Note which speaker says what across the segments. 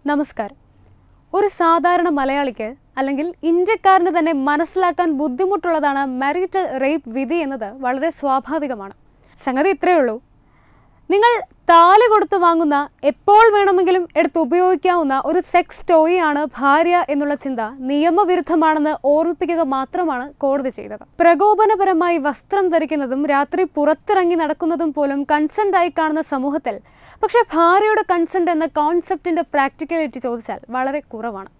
Speaker 1: നമസ്കാരം ഒരു സാധാരണ മലയാളിക്ക് അല്ലെങ്കിൽ ഇന്ത്യക്കാരന് തന്നെ മനസ്സിലാക്കാൻ ബുദ്ധിമുട്ടുള്ളതാണ് മാരിറ്റൽ റേപ്പ് വിധി എന്നത് വളരെ സ്വാഭാവികമാണ് സംഗതി ഇത്രയേ ഉള്ളൂ നിങ്ങൾ താലി കൊടുത്ത് വാങ്ങുന്ന എപ്പോൾ വേണമെങ്കിലും എടുത്ത് ഉപയോഗിക്കാവുന്ന ഒരു സെക്സ് ടോയിയാണ് ഭാര്യ എന്നുള്ള ചിന്ത നിയമവിരുദ്ധമാണെന്ന് ഓർമ്മിപ്പിക്കുക മാത്രമാണ് കോടതി ചെയ്തത് പ്രകോപനപരമായി വസ്ത്രം ധരിക്കുന്നതും രാത്രി പുറത്തിറങ്ങി നടക്കുന്നതും പോലും കൺസെന്റ് ആയി കാണുന്ന സമൂഹത്തിൽ പക്ഷേ ഭാര്യയുടെ കൺസെന്റ് എന്ന കോൺസെപ്റ്റിന്റെ പ്രാക്ടിക്കലിറ്റി ചോദിച്ചാൽ വളരെ കുറവാണ്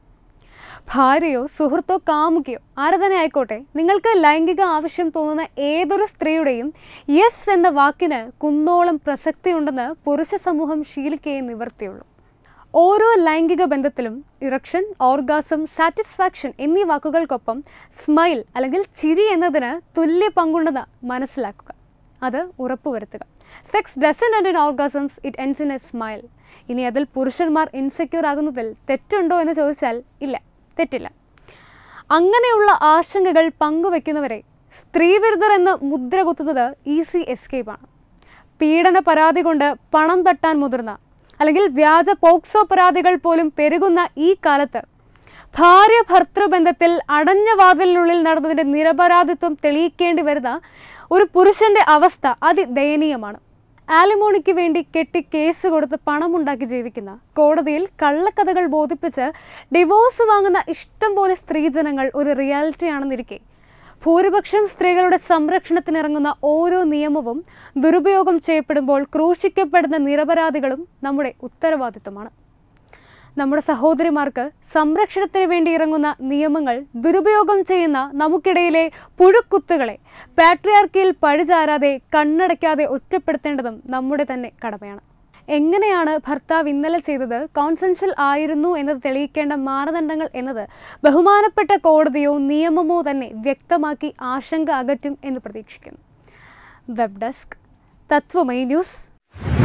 Speaker 1: ഭാര്യയോ സുഹൃത്തോ കാമുകിയോ ആര് തന്നെ ആയിക്കോട്ടെ നിങ്ങൾക്ക് ലൈംഗിക ആവശ്യം തോന്നുന്ന ഏതൊരു സ്ത്രീയുടെയും യെസ് എന്ന വാക്കിന് കുന്നോളം പ്രസക്തിയുണ്ടെന്ന് പുരുഷ സമൂഹം ശീലിക്കേ നിവർത്തിയുള്ളൂ ഓരോ ലൈംഗിക ബന്ധത്തിലും ഇറക്ഷൻ ഓർഗാസം സാറ്റിസ്ഫാക്ഷൻ എന്നീ വാക്കുകൾക്കൊപ്പം സ്മൈൽ അല്ലെങ്കിൽ ചിരി എന്നതിന് തുല്യ പങ്കുണ്ടെന്ന് മനസ്സിലാക്കുക അത് ഉറപ്പുവരുത്തുക sex doesn't end in orgasms it ends in a smile ഇനി അതിൽ പുരുഷന്മാർ ഇൻസെക്യൂർ ആകുന്നതിൽ തെറ്റുണ്ടോ എന്ന് ചോദിച്ചാൽ ഇല്ല തെറ്റില്ല അങ്ങനെയുള്ള ആശങ്കകൾ പങ്കുവെക്കുന്നവരെ സ്ത്രീവിരുദ്ധർ എന്ന് മുദ്ര കുത്തുന്നത് ഈസി എസ്കേപ്പാണ് പീഡന പരാതി കൊണ്ട് പണം തട്ടാൻ മുതിർന്ന അല്ലെങ്കിൽ വ്യാജ പോക്സോ പരാതികൾ പോലും പെരുകുന്ന ഈ കാലത്ത് ഭാര്യ ഭർത്തൃബന്ധത്തിൽ അടഞ്ഞ വാതിലിനുള്ളിൽ നടന്നതിൻ്റെ നിരപരാധിത്വം തെളിയിക്കേണ്ടി വരുന്ന ഒരു പുരുഷന്റെ അവസ്ഥ അതിദയനീയമാണ് ആലിമോണിക്ക് വേണ്ടി കെട്ടി കേസ് കൊടുത്ത് പണമുണ്ടാക്കി ജീവിക്കുന്ന കോടതിയിൽ കള്ളക്കഥകൾ ബോധിപ്പിച്ച് ഡിവോഴ്സ് വാങ്ങുന്ന ഇഷ്ടം പോലെ സ്ത്രീജനങ്ങൾ ഒരു റിയാലിറ്റിയാണെന്നിരിക്കെ ഭൂരിപക്ഷം സ്ത്രീകളുടെ സംരക്ഷണത്തിനിറങ്ങുന്ന ഓരോ നിയമവും ദുരുപയോഗം ചെയ്യപ്പെടുമ്പോൾ ക്രൂശിക്കപ്പെടുന്ന നിരപരാധികളും നമ്മുടെ ഉത്തരവാദിത്തമാണ് നമ്മുടെ സഹോദരിമാർക്ക് സംരക്ഷണത്തിന് വേണ്ടി ഇറങ്ങുന്ന നിയമങ്ങൾ ദുരുപയോഗം ചെയ്യുന്ന നമുക്കിടയിലെ പുഴുക്കുത്തുകളെ പാട്രിയാർക്കിയിൽ പഴിചാരാതെ കണ്ണടയ്ക്കാതെ ഒറ്റപ്പെടുത്തേണ്ടതും നമ്മുടെ തന്നെ കടമയാണ് എങ്ങനെയാണ് ഭർത്താവ് ഇന്നലെ ചെയ്തത് കോൺസെൻഷ്യൽ ആയിരുന്നു എന്നത് തെളിയിക്കേണ്ട മാനദണ്ഡങ്ങൾ എന്നത് ബഹുമാനപ്പെട്ട കോടതിയോ നിയമമോ തന്നെ വ്യക്തമാക്കി ആശങ്ക അകറ്റും എന്ന് പ്രതീക്ഷിക്കുന്നു വെബ് ഡെസ്ക് തത്വമൈ ന്യൂസ്